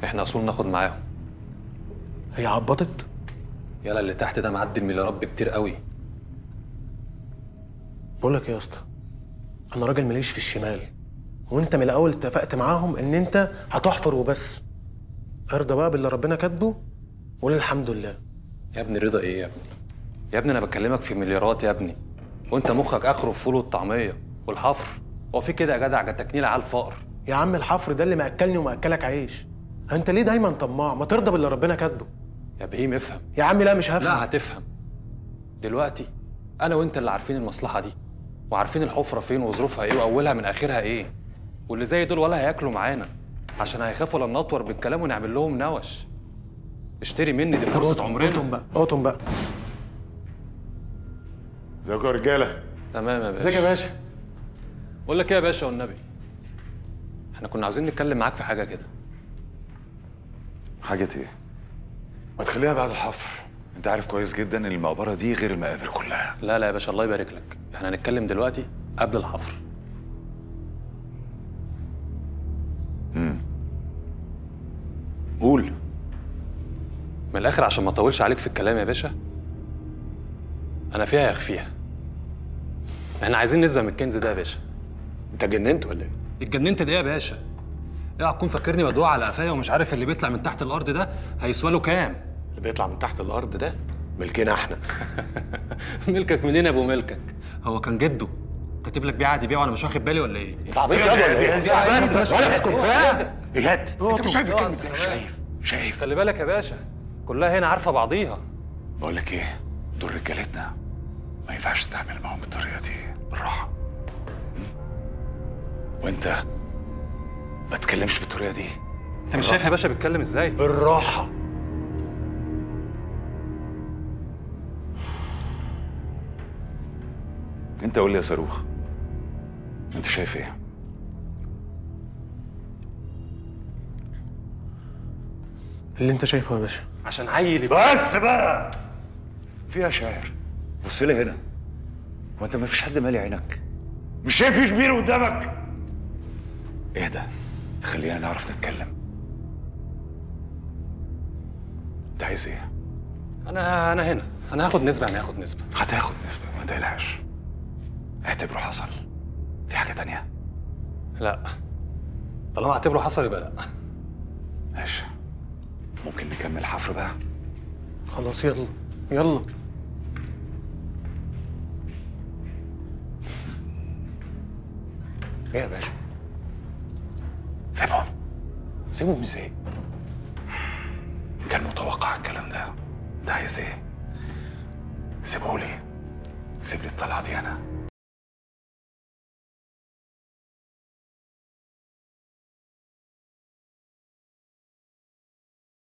احنا اصول ناخد معاهم هي عبطت يلا اللي تحت ده معدي المليارات بكتير قوي بقول لك ايه يا اسطى انا راجل ماليش في الشمال وانت من الاول اتفقت معاهم ان انت هتحفر وبس ارضى بقى باللي ربنا كاتبه وقول الحمد لله يا ابني رضا ايه يا ابني يا ابني انا بكلمك في مليارات يا ابني وانت مخك اخره الفول والطعميه والحفر هو في كده يا جدع جتكنيل على الفقر يا عم الحفر ده اللي مأكلني ومأكلك عيش انت ليه دايما طماع ما ترضى باللي ربنا كاتبه يا بهيم افهم يا عم لا مش هفهم لا هتفهم دلوقتي انا وانت اللي عارفين المصلحه دي وعارفين الحفره فين وظروفها ايه واولها من اخرها ايه واللي زي دول ولا هياكلوا معانا عشان هيخافوا لما نطور بالكلام ونعمل لهم نوش اشتري مني دي فرصه اقطم عمرنا بقى اقطم بقى ازيكم يا رجاله تمام يا باشا ازيك يا باشا بقول لك ايه يا باشا والنبي احنا كنا عايزين نتكلم معاك في حاجه كده حاجه ايه ما تخليها بعد الحفر انت عارف كويس جدا ان المقبره دي غير المقابر كلها لا لا يا باشا الله يبارك لك احنا هنتكلم دلوقتي قبل الحفر قول من الاخر عشان ما اطولش عليك في الكلام يا باشا انا فيها يخفيها احنا عايزين نسبه من الكنز ده يا باشا انت جننت ولا ايه؟ اتجننت ده يا باشا اوعى تكون فاكرني بدوع على قفايا ومش عارف اللي بيطلع من تحت الارض ده هيسوى له كام اللي بيطلع من تحت الارض ده ملكنا احنا ملكك منين يا ابو ملكك هو كان جده كاتب لك بيع عادي بيع وانا مش واخد بالي ولا ايه انت عبيط ياض ولا ايه؟ بس بس ولا اسكت ايهات انت مش شايف الكلمه ازاي؟ شايف شايف خلي بالك يا باشا كلها هنا عارفه بعضيها بقول لك ايه دول رجالتنا ما ينفعش تتعامل معاهم بالطريقه دي بالراحه م? وانت ما تتكلمش بالطريقه دي انت مش شايف يا باشا بيتكلم ازاي بالراحه انت قول لي يا صاروخ انت شايف ايه اللي انت شايفه يا باشا عشان عيل يبقى بس بقى فيها شاعر بص لي هنا هو انت ما فيش حد مالي عينك مش شايف في كبير قدامك اهدى خلينا نعرف نتكلم انت عايز ايه انا انا هنا انا هاخد نسبه يعني هاخد نسبه هتاخد نسبة ما تقلقش اعتبره حصل في حاجة تانية لا طالما اعتبره حصل يبقى لا ماشي ممكن نكمل حفر بقى خلاص يلا يلا ايه يا باشا؟ سيبهم سيبهم ازاي؟ كان متوقع الكلام ده انت عايز ايه سيبهولي سيب لي الطلعة دي انا